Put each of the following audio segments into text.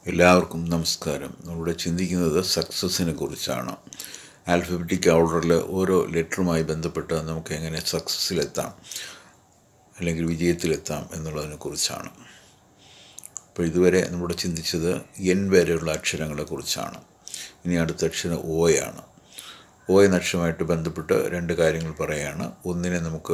എല്ലാവർക്കും നമസ്കാരം നമ്മളിവിടെ ചിന്തിക്കുന്നത് സക്സസ്സിനെ കുറിച്ചാണ് ആൽഫബറ്റിക് ഓർഡറിൽ ഓരോ ലെറ്ററുമായി ബന്ധപ്പെട്ട് നമുക്ക് എങ്ങനെ സക്സസ്സിലെത്താം അല്ലെങ്കിൽ വിജയത്തിലെത്താം എന്നുള്ളതിനെ കുറിച്ചാണ് അപ്പോൾ ഇതുവരെ നമ്മുടെ ചിന്തിച്ചത് എൻ വരെയുള്ള അക്ഷരങ്ങളെ കുറിച്ചാണ് ഇനി അടുത്ത അക്ഷരം ഓയാണ് ഓ എന്ന അക്ഷരമായിട്ട് ബന്ധപ്പെട്ട് രണ്ട് കാര്യങ്ങൾ പറയുകയാണ് ഒന്നിനെ നമുക്ക്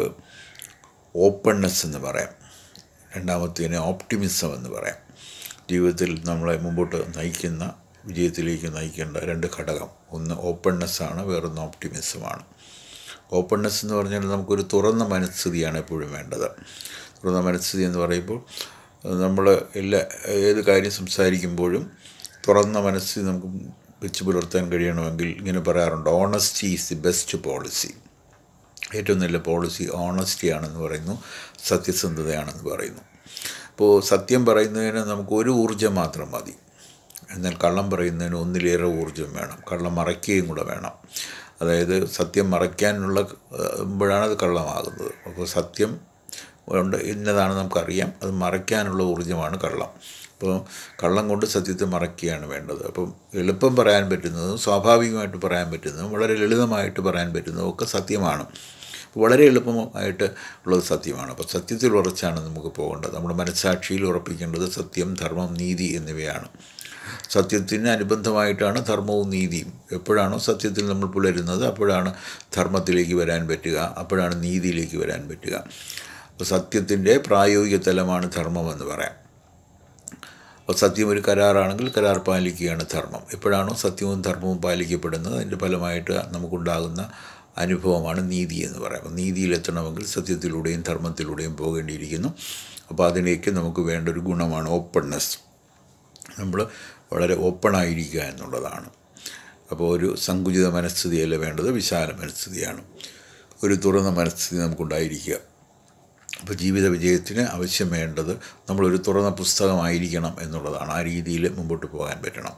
ഓപ്പൺനെസ് എന്ന് പറയാം രണ്ടാമത്തേനെ ഓപ്റ്റിമിസം എന്ന് പറയാം ജീവിതത്തിൽ നമ്മളെ മുമ്പോട്ട് നയിക്കുന്ന വിജയത്തിലേക്ക് നയിക്കേണ്ട രണ്ട് ഘടകം ഒന്ന് ഓപ്പൺനെസ്സാണ് വേറൊന്ന് ഓപ്റ്റിമിസമാണ് ഓപ്പൺനെസ് എന്ന് പറഞ്ഞാൽ നമുക്കൊരു തുറന്ന മനസ്ഥിതിയാണ് എപ്പോഴും വേണ്ടത് തുറന്ന മനസ്ഥിതി എന്ന് പറയുമ്പോൾ നമ്മൾ എല്ലാ ഏത് കാര്യം സംസാരിക്കുമ്പോഴും തുറന്ന മനസ്ഥിതി നമുക്ക് വെച്ച് പുലർത്താൻ കഴിയണമെങ്കിൽ ഇങ്ങനെ പറയാറുണ്ട് honesty is the best policy ഏറ്റവും നല്ല പോളിസി ഓണസ്റ്റി ആണെന്ന് പറയുന്നു സത്യസന്ധതയാണെന്ന് പറയുന്നു അപ്പോൾ സത്യം പറയുന്നതിന് നമുക്ക് ഒരു ഊർജ്ജം മാത്രം മതി എന്നാൽ കള്ളം പറയുന്നതിന് ഒന്നിലേറെ ഊർജ്ജം വേണം കള്ളം മറയ്ക്കുകയും കൂടെ വേണം അതായത് സത്യം മറയ്ക്കാനുള്ള മ്പോഴാണ് അത് കള്ളമാകുന്നത് അപ്പോൾ സത്യം ഉണ്ട് ഇന്നതാണ് നമുക്കറിയാം അത് മറയ്ക്കാനുള്ള ഊർജ്ജമാണ് കള്ളം അപ്പോൾ കള്ളം കൊണ്ട് സത്യത്തെ മറയ്ക്കുകയാണ് വേണ്ടത് അപ്പം എളുപ്പം പറയാൻ പറ്റുന്നതും സ്വാഭാവികമായിട്ട് പറയാൻ പറ്റുന്നതും വളരെ ലളിതമായിട്ട് പറയാൻ പറ്റുന്നതും ഒക്കെ സത്യമാണ് വളരെ എളുപ്പമായിട്ട് ഉള്ളത് സത്യമാണ് അപ്പോൾ സത്യത്തിൽ ഉറച്ചാണ് നമുക്ക് പോകേണ്ടത് നമ്മുടെ മനസ്സാക്ഷിയിൽ ഉറപ്പിക്കേണ്ടത് സത്യം ധർമ്മം നീതി എന്നിവയാണ് സത്യത്തിന് അനുബന്ധമായിട്ടാണ് ധർമ്മവും നീതിയും എപ്പോഴാണോ സത്യത്തിൽ നമ്മൾ പുലരുന്നത് അപ്പോഴാണ് ധർമ്മത്തിലേക്ക് വരാൻ പറ്റുക അപ്പോഴാണ് നീതിയിലേക്ക് വരാൻ പറ്റുക അപ്പോൾ സത്യത്തിൻ്റെ പ്രായോഗിക തലമാണ് ധർമ്മം എന്ന് പറയാം അപ്പോൾ സത്യം ഒരു കരാറാണെങ്കിൽ കരാർ പാലിക്കുകയാണ് ധർമ്മം എപ്പോഴാണോ സത്യവും ധർമ്മവും പാലിക്കപ്പെടുന്നത് അതിൻ്റെ ഫലമായിട്ട് നമുക്കുണ്ടാകുന്ന അനുഭവമാണ് നീതി എന്ന് പറയാം അപ്പോൾ നീതിയിലെത്തണമെങ്കിൽ സത്യത്തിലൂടെയും ധർമ്മത്തിലൂടെയും പോകേണ്ടിയിരിക്കുന്നു അപ്പോൾ അതിലേക്ക് നമുക്ക് വേണ്ട ഒരു ഗുണമാണ് ഓപ്പൺനെസ് നമ്മൾ വളരെ ഓപ്പണായിരിക്കുക എന്നുള്ളതാണ് അപ്പോൾ ഒരു സങ്കുചിത മനസ്ഥിതിയല്ല വേണ്ടത് വിശാല മനസ്ഥിതിയാണ് ഒരു തുറന്ന മനസ്ഥിതി നമുക്കുണ്ടായിരിക്കുക അപ്പോൾ ജീവിത വിജയത്തിന് ആവശ്യം വേണ്ടത് നമ്മളൊരു തുറന്ന പുസ്തകമായിരിക്കണം എന്നുള്ളതാണ് ആ രീതിയിൽ മുമ്പോട്ട് പോകാൻ പറ്റണം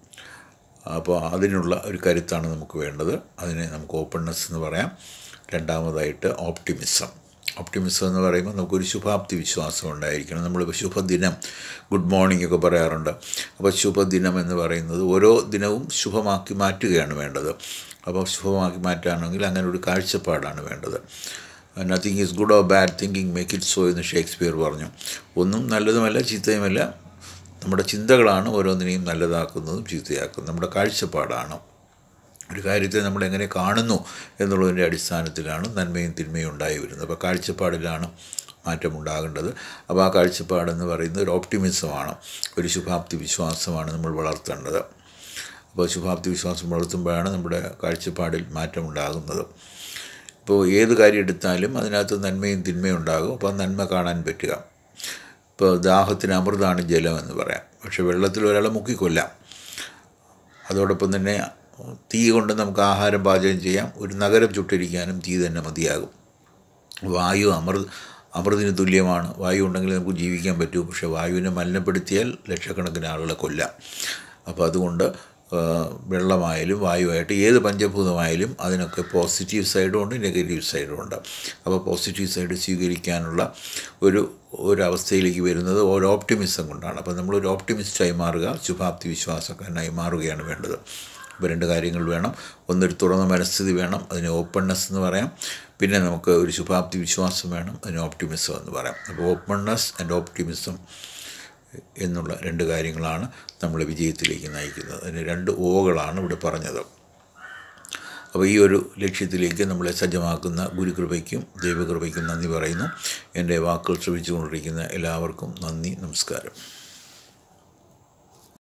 അപ്പോൾ അതിനുള്ള ഒരു കരുത്താണ് നമുക്ക് വേണ്ടത് അതിനെ നമുക്ക് ഓപ്പൺനെസ് എന്ന് പറയാം രണ്ടാമതായിട്ട് ഓപ്റ്റിമിസം ഓപ്റ്റിമിസം എന്ന് പറയുമ്പോൾ നമുക്കൊരു ശുഭാപ്തി വിശ്വാസം ഉണ്ടായിരിക്കണം നമ്മളിപ്പോൾ ശുഭദിനം ഗുഡ് മോർണിംഗ് ഒക്കെ പറയാറുണ്ട് അപ്പോൾ ശുഭദിനം എന്ന് പറയുന്നത് ഓരോ ദിനവും ശുഭമാക്കി മാറ്റുകയാണ് വേണ്ടത് അപ്പോൾ ശുഭമാക്കി മാറ്റാണെങ്കിൽ അങ്ങനെ ഒരു കാഴ്ചപ്പാടാണ് വേണ്ടത് nothing is good or bad thinking make it so എന്ന് ഷേക്സ്പിയർ പറഞ്ഞു ഒന്നും നല്ലതുമല്ല ചീത്തയുമല്ല നമ്മുടെ ചിന്തകളാണ് ഓരോന്നിനെയും നല്ലതാക്കുന്നതും ചീത്തയാക്കുന്നതും നമ്മുടെ കാഴ്ചപ്പാടാണ് ഒരു കാര്യത്തെ നമ്മൾ എങ്ങനെ കാണുന്നു എന്നുള്ളതിൻ്റെ അടിസ്ഥാനത്തിലാണ് നന്മയും തിന്മയും ഉണ്ടായി വരുന്നത് അപ്പോൾ കാഴ്ചപ്പാടിലാണ് മാറ്റമുണ്ടാകേണ്ടത് അപ്പോൾ ആ കാഴ്ചപ്പാടെന്ന് പറയുന്നത് ഒരു ഓപ്റ്റിമിസമാണ് ഒരു ശുഭാപ്തി വിശ്വാസമാണ് നമ്മൾ വളർത്തേണ്ടത് അപ്പോൾ ശുഭാപ്തി വിശ്വാസം വളർത്തുമ്പോഴാണ് നമ്മുടെ കാഴ്ചപ്പാടിൽ മാറ്റമുണ്ടാകുന്നത് ഇപ്പോൾ ഏത് കാര്യം എടുത്താലും അതിനകത്ത് നന്മയും തിന്മയും ഉണ്ടാകും അപ്പോൾ നന്മ കാണാൻ പറ്റുക ഇപ്പോൾ ദാഹത്തിന് അമൃതാണ് ജലം എന്ന് പറയാം പക്ഷേ വെള്ളത്തിൽ ഒരാളെ മുക്കിക്കൊല്ലാം അതോടൊപ്പം തന്നെ തീ കൊണ്ട് നമുക്ക് ആഹാരം പാചകം ചെയ്യാം ഒരു നഗരം ചുട്ടിരിക്കാനും തീ തന്നെ മതിയാകും വായു അമൃത് അമൃതിന് തുല്യമാണ് വായു ഉണ്ടെങ്കിൽ നമുക്ക് ജീവിക്കാൻ പറ്റൂ പക്ഷേ വായുവിനെ മലിനപ്പെടുത്തിയാൽ ലക്ഷക്കണക്കിന് ആളുകളെ കൊല്ലാം അപ്പോൾ അതുകൊണ്ട് വെള്ളമായാലും വായുവായിട്ട് ഏത് പഞ്ചഭൂതമായാലും അതിനൊക്കെ പോസിറ്റീവ് സൈഡും ഉണ്ട് നെഗറ്റീവ് സൈഡും ഉണ്ട് അപ്പോൾ പോസിറ്റീവ് സൈഡ് സ്വീകരിക്കാനുള്ള ഒരു ഒരവസ്ഥയിലേക്ക് വരുന്നത് ഒരു ഓപ്റ്റിമിസം കൊണ്ടാണ് അപ്പോൾ നമ്മളൊരു ഓപ്റ്റിമിസ്റ്റായി മാറുക ശുഭാപ്തി വിശ്വാസക്കാരനായി മാറുകയാണ് വേണ്ടത് അപ്പോൾ രണ്ട് കാര്യങ്ങൾ വേണം ഒന്നൊരു തുറന്ന മനസ്ഥിതി വേണം അതിന് ഓപ്പൺനെസ് എന്ന് പറയാം പിന്നെ നമുക്ക് ഒരു ശുഭാപ്തി വിശ്വാസം വേണം അതിന് ഓപ്റ്റിമിസം എന്ന് പറയാം അപ്പോൾ ഓപ്പൺനെസ് ആൻഡ് ഓപ്റ്റിമിസം എന്നുള്ള രണ്ട് കാര്യങ്ങളാണ് നമ്മളെ വിജയത്തിലേക്ക് നയിക്കുന്നത് അതിന് രണ്ട് ഓകളാണ് ഇവിടെ പറഞ്ഞത് അപ്പോൾ ഈ ഒരു ലക്ഷ്യത്തിലേക്ക് നമ്മളെ സജ്ജമാക്കുന്ന ഗുരുകൃപയ്ക്കും ദൈവകൃപയ്ക്കും നന്ദി പറയുന്നു എൻ്റെ വാക്കുകൾ ശ്രമിച്ചുകൊണ്ടിരിക്കുന്ന എല്ലാവർക്കും നന്ദി നമസ്കാരം